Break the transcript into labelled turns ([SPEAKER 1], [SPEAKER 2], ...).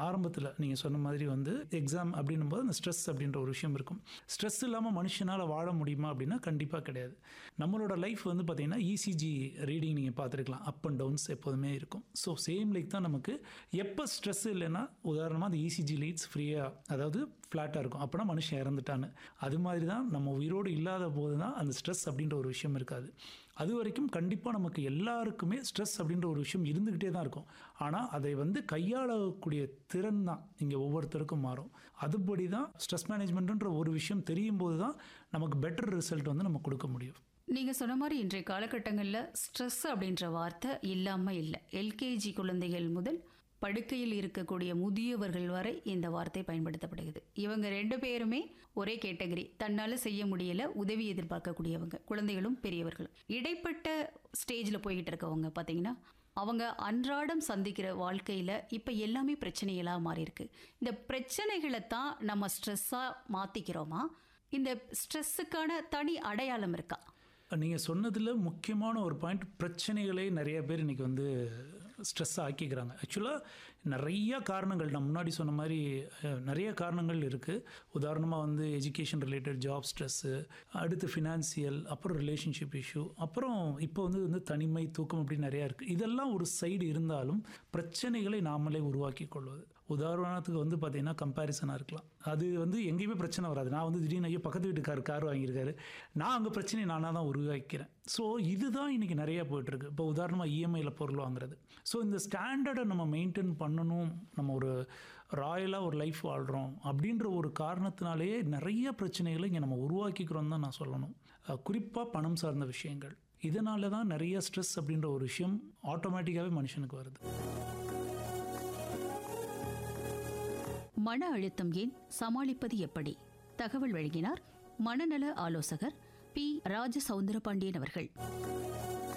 [SPEAKER 1] ஆரம்பத்தில் நீங்கள் சொன்ன மாதிரி வந்து எக்ஸாம் அப்படின்னும் போது அந்த ஸ்ட்ரெஸ் அப்படின்ற ஒரு விஷயம் இருக்கும் ஸ்ட்ரெஸ் இல்லாமல் மனுஷனால் வாழ முடியுமா அப்படின்னா கண்டிப்பாக கிடையாது நம்மளோட லைஃப் வந்து பார்த்திங்கன்னா இசிஜி ரீடிங் நீங்கள் பார்த்துருக்கலாம் அப் அண்ட் டவுன்ஸ் எப்போதுமே இருக்கும் ஸோ சேம் லைக் தான் நமக்கு எப்போ ஸ்ட்ரெஸ் இல்லைன்னா உதாரணமாக அந்த இசிஜி லீட்ஸ் ஃப்ரீயாக அதாவது ஃப்ளாட்டாக இருக்கும் அப்போனா மனுஷன் இறந்துட்டான்னு அது மாதிரி தான் நம்ம உயிரோடு இல்லாத போது தான் அந்த ஸ்ட்ரெஸ் அப்படின்ற ஒரு விஷயம் இருக்காது அது வரைக்கும் கண்டிப்பாக நமக்கு எல்லாருக்குமே ஸ்ட்ரெஸ் அப்படின்ற ஒரு விஷயம் இருந்துக்கிட்டே தான் இருக்கும் ஆனால் அதை வந்து கையாளக்கூடிய திறன் தான் இங்கே ஒவ்வொருத்தருக்கும் மாறும் அதுபடி தான் ஸ்ட்ரெஸ் மேனேஜ்மெண்ட்ன்ற ஒரு விஷயம் தெரியும் போது தான் நமக்கு பெட்டர் ரிசல்ட் வந்து நம்ம கொடுக்க முடியும்
[SPEAKER 2] நீங்க சொன்ன மாதிரி இன்றைய காலகட்டங்களில் ஸ்ட்ரெஸ் அப்படின்ற வார்த்தை இல்லாம இல்லை எல்கேஜி குழந்தைகள் முதல் படுக்கையில் இருக்கக்கூடிய முதியவர்கள் வரை இந்த வார்த்தை பயன்படுத்தப்படுகிறது இவங்க ரெண்டு பேருமே ஒரே கேட்டகரி தன்னால செய்ய முடியல உதவி எதிர்பார்க்கக்கூடியவங்க குழந்தைகளும் பெரியவர்களும் இடைப்பட்ட ஸ்டேஜில் போய்கிட்டு இருக்கவங்க பார்த்தீங்கன்னா அவங்க அன்றாடம் சந்திக்கிற வாழ்க்கையில இப்ப எல்லாமே பிரச்சனைகளா மாறி இருக்கு இந்த பிரச்சனைகளை தான் நம்ம ஸ்ட்ரெஸ்ஸா மாத்திக்கிறோமா இந்த ஸ்ட்ரெஸ்ஸுக்கான தனி அடையாளம் இருக்கா
[SPEAKER 1] நீங்கள் சொன்னதில் முக்கியமான ஒரு பாயிண்ட் பிரச்சனைகளே நிறைய பேர் இன்றைக்கி வந்து ஸ்ட்ரெஸ் ஆக்கிக்கிறாங்க ஆக்சுவலாக நிறைய காரணங்கள் நான் முன்னாடி சொன்ன மாதிரி அஹ், நிறைய காரணங்கள் இருக்குது உதாரணமாக வந்து எஜுகேஷன் ரிலேட்டட் ஜாப் ஸ்ட்ரெஸ்ஸு அடுத்து ஃபினான்சியல் அப்புறம் ரிலேஷன்ஷிப் இஷ்யூ அப்புறம் இப்போ வந்து வந்து தனிமை தூக்கம் அப்படி நிறையா இருக்குது இதெல்லாம் ஒரு சைடு இருந்தாலும் பிரச்சனைகளை நாமளே உருவாக்கி கொள்வது உதாரணத்துக்கு வந்து பார்த்தீங்கன்னா கம்பேரிசனாக இருக்கலாம் அது வந்து எங்கேயுமே பிரச்சனை வராது நான் வந்து திடீர்னு ஐயோ பக்கத்து வீட்டுக்கார் கார் வாங்கியிருக்காரு நான் அங்கே பிரச்சனையை நானாக தான் உருவாக்கிறேன் ஸோ இதுதான் இன்றைக்கி நிறையா போயிட்டுருக்கு இப்போ உதாரணமாக இஎம்ஐயில் பொருள் வாங்குறது ஸோ இந்த ஸ்டாண்டர்டை நம்ம மெயின்டைன் பண்ணணும் நம்ம ஒரு ராயலாக ஒரு லைஃப் வாழ்கிறோம் அப்படின்ற ஒரு காரணத்தினாலேயே நிறைய பிரச்சனைகளை இங்கே நம்ம உருவாக்கிக்கிறோம் தான் நான் சொல்லணும் குறிப்பாக பணம் சார்ந்த விஷயங்கள் இதனால தான் நிறைய ஸ்ட்ரெஸ் அப்படின்ற ஒரு விஷயம் ஆட்டோமேட்டிக்காகவே மனுஷனுக்கு வருது
[SPEAKER 2] மன அழுத்தம் ஏன் சமாளிப்பது எப்படி தகவல் வழங்கினார் மனநல ஆலோசகர் பி ராஜ சவுந்தரபாண்டியன் அவர்கள்